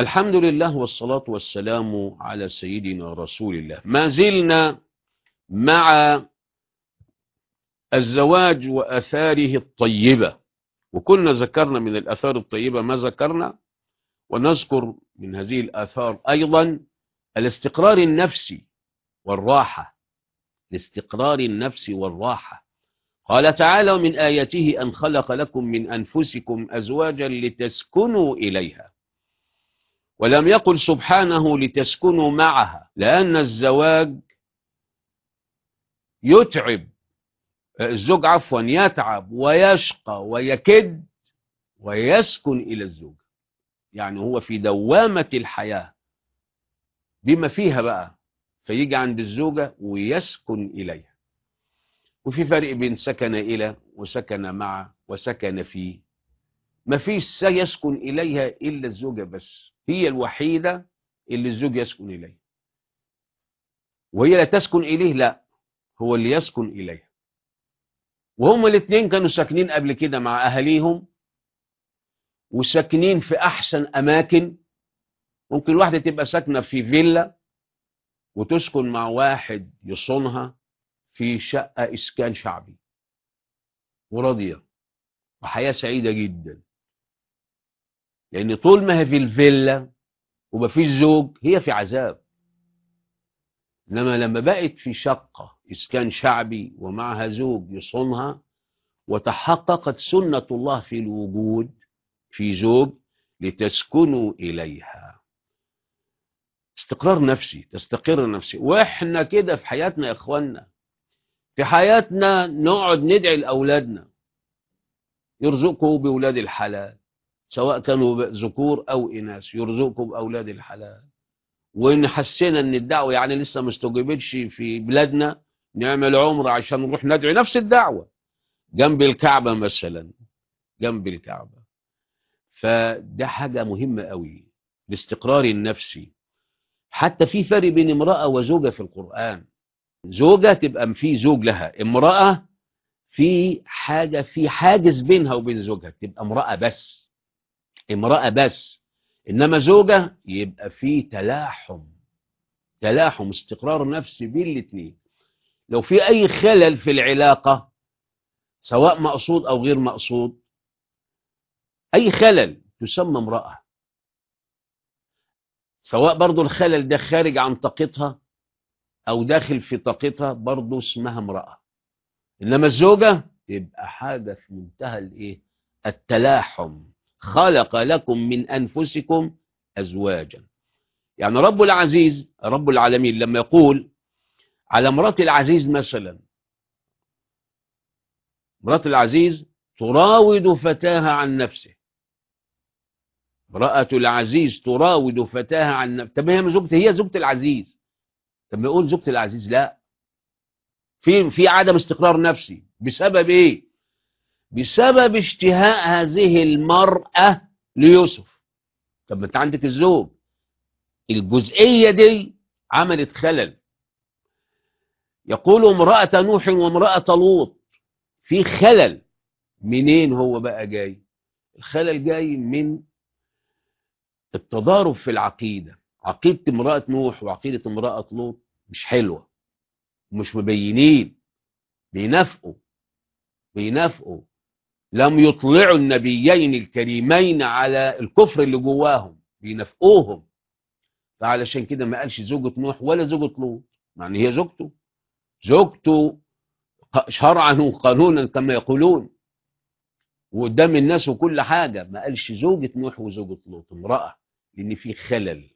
الحمد لله والصلاة والسلام على سيدنا رسول الله ما زلنا مع الزواج وأثاره الطيبة وكنا ذكرنا من الأثار الطيبة ما ذكرنا ونذكر من هذه الآثار أيضا الاستقرار النفسي والراحة الاستقرار النفسي والراحة قال تعالى ومن آياته أن خلق لكم من أنفسكم أزواجا لتسكنوا إليها ولم يقل سبحانه لتسكنوا معها لأن الزواج يتعب الزوج عفوا يتعب ويشقى ويكد ويسكن إلى الزوج يعني هو في دوامة الحياة بما فيها بقى فيجي عند الزوجة ويسكن إليها وفي فرق بين سكن إلى وسكن مع وسكن فيه ما فيش سيسكن إليها إلا الزوجة بس هي الوحيدة اللي الزوج يسكن إليها وهي لا تسكن إليه لا هو اللي يسكن إليها وهم الاثنين كانوا ساكنين قبل كده مع أهاليهم وساكنين في أحسن أماكن ممكن واحدة تبقى ساكنة في فيلا وتسكن مع واحد يصونها في شقة إسكان شعبي وراضية وحياة سعيدة جدا لأن طول ما هي في الفيلا ومفيش زوج هي في عذاب إنما لما بقت في شقة إسكان شعبي ومعها زوج يصونها وتحققت سنة الله في الوجود في زوج لتسكنوا إليها استقرار نفسي تستقر نفسي واحنا كده في حياتنا يا اخوانا في حياتنا نقعد ندعي لاولادنا يرزقكم باولاد الحلال سواء كانوا ذكور او اناث يرزقكم باولاد الحلال وان حسينا ان الدعوه يعني لسه ما استجيبتش في بلادنا نعمل عمره عشان نروح ندعي نفس الدعوه جنب الكعبه مثلا جنب الكعبه فده حاجه مهمه قوي الاستقرار النفسي حتى في فرق بين امرأة وزوجة في القرآن زوجة تبقى في زوج لها امرأة في حاجة في حاجز بينها وبين زوجها تبقى امرأة بس امرأة بس إنما زوجة يبقى في تلاحم تلاحم استقرار نفسي بين الاثنين لو في أي خلل في العلاقة سواء مقصود أو غير مقصود أي خلل تسمى امرأة سواء برضو الخلل ده خارج عن طاقتها او داخل في طاقتها برضو اسمها امرأة انما الزوجة يبقى حاجة في منتهى الايه التلاحم خلق لكم من انفسكم ازواجا يعني رب العزيز رب العالمين لما يقول على مرات العزيز مثلا مرات العزيز تراود فتاها عن نفسه امرأة العزيز تراود فتاها عن نفسها طب هي زوجته هي زوجة العزيز طب يقول زوجة العزيز لا في في عدم استقرار نفسي بسبب ايه بسبب اشتهاء هذه المرأة ليوسف طب ما انت عندك الزوج الجزئية دي عملت خلل يقول امرأة نوح وامرأة لوط في خلل منين هو بقى جاي الخلل جاي من التضارب في العقيدة عقيدة امرأة نوح وعقيدة امرأة لوط مش حلوة مش مبينين بينافقوا بينافقوا لم يطلعوا النبيين الكريمين على الكفر اللي جواهم بينافقوهم فعلشان كده ما قالش زوجة نوح ولا زوجة لوط يعني هي زوجته زوجته شرعا وقانونا كما يقولون وقدام الناس وكل حاجة ما قالش زوجة نوح وزوجة لوط امرأة لأن في خلل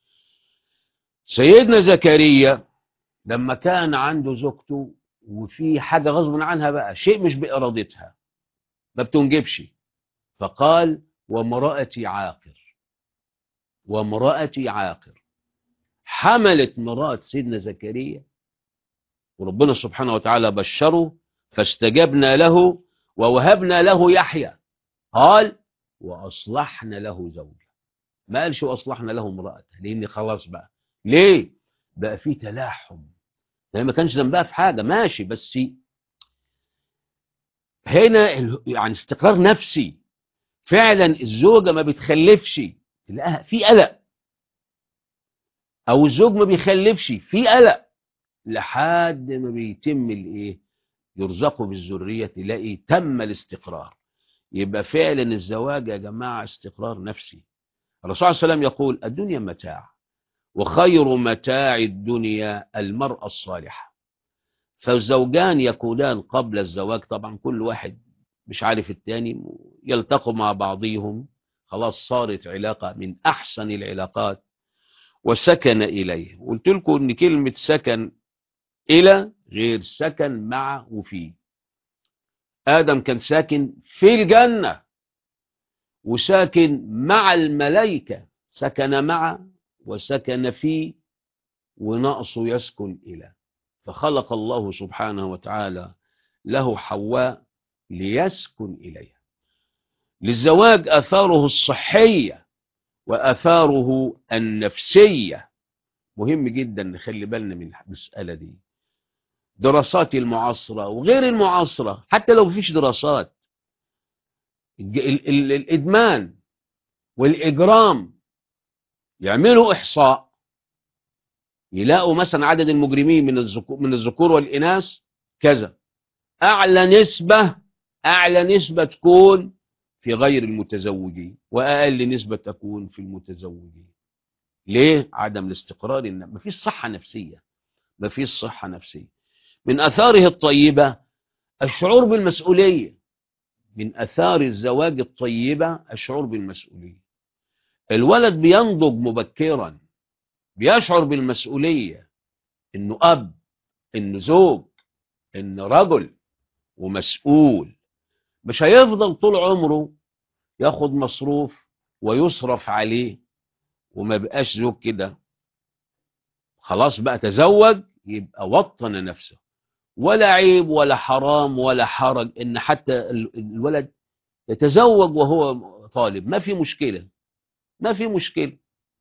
سيدنا زكريا لما كان عنده زوجته وفي حاجة غصب عنها بقى شيء مش بإرادتها ما بتنجبش فقال وامرأتي عاقر وامرأتي عاقر حملت مرأة سيدنا زكريا وربنا سبحانه وتعالى بشره فاستجبنا له ووهبنا له يحيى قال وأصلحنا له زوجه ما قالش وأصلحنا له امرأته لأن خلاص بقى ليه بقى في تلاحم يعني ما كانش ذنبها في حاجة ماشي بس هنا يعني استقرار نفسي فعلا الزوجة ما بتخلفش تلاقيها في قلق او الزوج ما بيخلفش في قلق لحد ما بيتم الايه يرزقه بالذريه تلاقي تم الاستقرار يبقى فعلا الزواج يا جماعه استقرار نفسي الرسول صلى الله عليه وسلم يقول الدنيا متاع وخير متاع الدنيا المرأة الصالحة فالزوجان يكونان قبل الزواج طبعا كل واحد مش عارف التاني يلتقوا مع بعضهم خلاص صارت علاقة من أحسن العلاقات وسكن إليه قلت لكم إن كلمة سكن إلى غير سكن مع وفي آدم كان ساكن في الجنة وساكن مع الملائكة سكن مع وسكن في ونقصه يسكن إلى فخلق الله سبحانه وتعالى له حواء ليسكن إليها للزواج أثاره الصحية وأثاره النفسية مهم جدا نخلي بالنا من المسألة دي دراسات المعاصرة وغير المعاصرة حتى لو مفيش دراسات ال ال الإدمان والإجرام يعملوا إحصاء يلاقوا مثلا عدد المجرمين من الذكور من الذكور والإناث كذا أعلى نسبة أعلى نسبة تكون في غير المتزوجين وأقل نسبة تكون في المتزوجين ليه؟ عدم الاستقرار إن مفيش صحة نفسية مفيش صحة نفسية من أثاره الطيبة الشعور بالمسؤولية من أثار الزواج الطيبة الشعور بالمسؤولية الولد بينضج مبكرا بيشعر بالمسؤولية إنه أب إنه زوج إنه رجل ومسؤول مش هيفضل طول عمره ياخد مصروف ويصرف عليه وما بقاش زوج كده خلاص بقى تزوج يبقى وطن نفسه ولا عيب ولا حرام ولا حرج ان حتى الولد يتزوج وهو طالب ما في مشكلة ما في مشكلة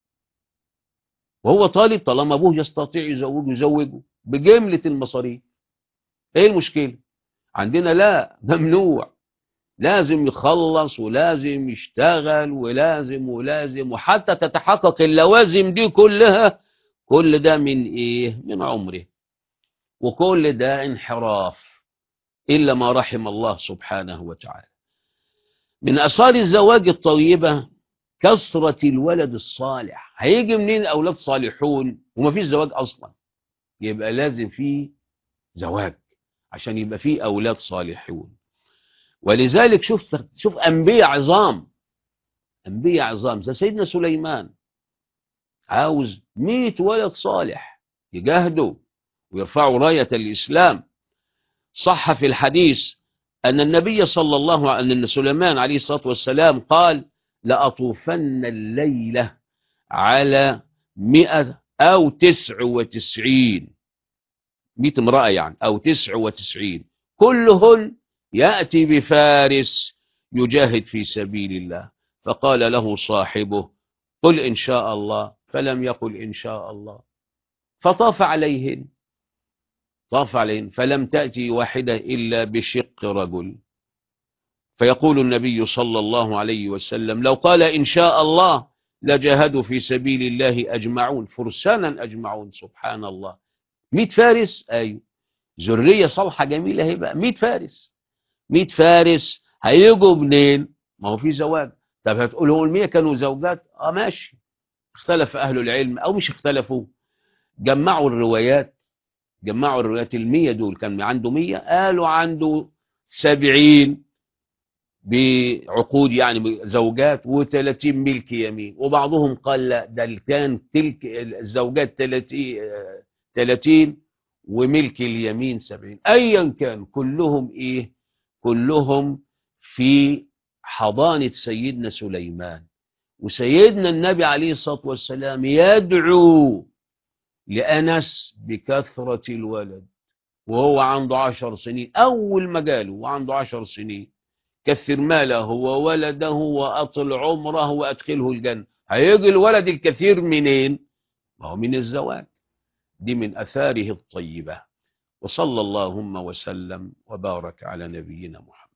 وهو طالب طالما ابوه يستطيع يزوجه يزوجه بجملة المصاريف ايه المشكلة عندنا لا ممنوع لازم يخلص ولازم يشتغل ولازم ولازم وحتى تتحقق اللوازم دي كلها كل ده من ايه من عمره وكل ده انحراف إلا ما رحم الله سبحانه وتعالى من أثار الزواج الطيبة كثرة الولد الصالح هيجي منين أولاد صالحون وما فيش زواج أصلا يبقى لازم فيه زواج عشان يبقى فيه أولاد صالحون ولذلك شوف شوف أنبياء عظام أنبياء عظام زي سيدنا سليمان عاوز مئة ولد صالح يجاهدوا ويرفعوا راية الإسلام صح في الحديث أن النبي صلى الله عليه أن سليمان عليه الصلاة والسلام قال لأطوفن الليلة على مئة أو تسع وتسعين مئة امرأة يعني أو تسع وتسعين كلهن يأتي بفارس يجاهد في سبيل الله فقال له صاحبه قل إن شاء الله فلم يقل إن شاء الله فطاف عليهن طاف عليهن فلم تأتي واحدة إلا بشق رجل فيقول النبي صلى الله عليه وسلم لو قال إن شاء الله لجاهدوا في سبيل الله أجمعون فرسانا أجمعون سبحان الله مئة فارس أيوه ذرية صالحة جميلة هيبقى مئة فارس مئة فارس هيجوا منين ما هو في زواج طب هتقول هو المية كانوا زوجات اه ماشي اختلف أهل العلم أو مش اختلفوا جمعوا الروايات جمعوا الروايات المية دول كان عنده مية قالوا عنده سبعين بعقود يعني زوجات وثلاثين ملك يمين وبعضهم قال لا ده كان تلك الزوجات ثلاثين وملك اليمين سبعين أيا كان كلهم إيه كلهم في حضانة سيدنا سليمان وسيدنا النبي عليه الصلاة والسلام يدعو لأنس بكثرة الولد وهو عنده عشر سنين أول ما جاله وعنده عشر سنين كثر ماله وولده وأطل عمره وأدخله الجنة هيجي الولد الكثير منين ما هو من الزواج دي من أثاره الطيبة وصلى اللهم وسلم وبارك على نبينا محمد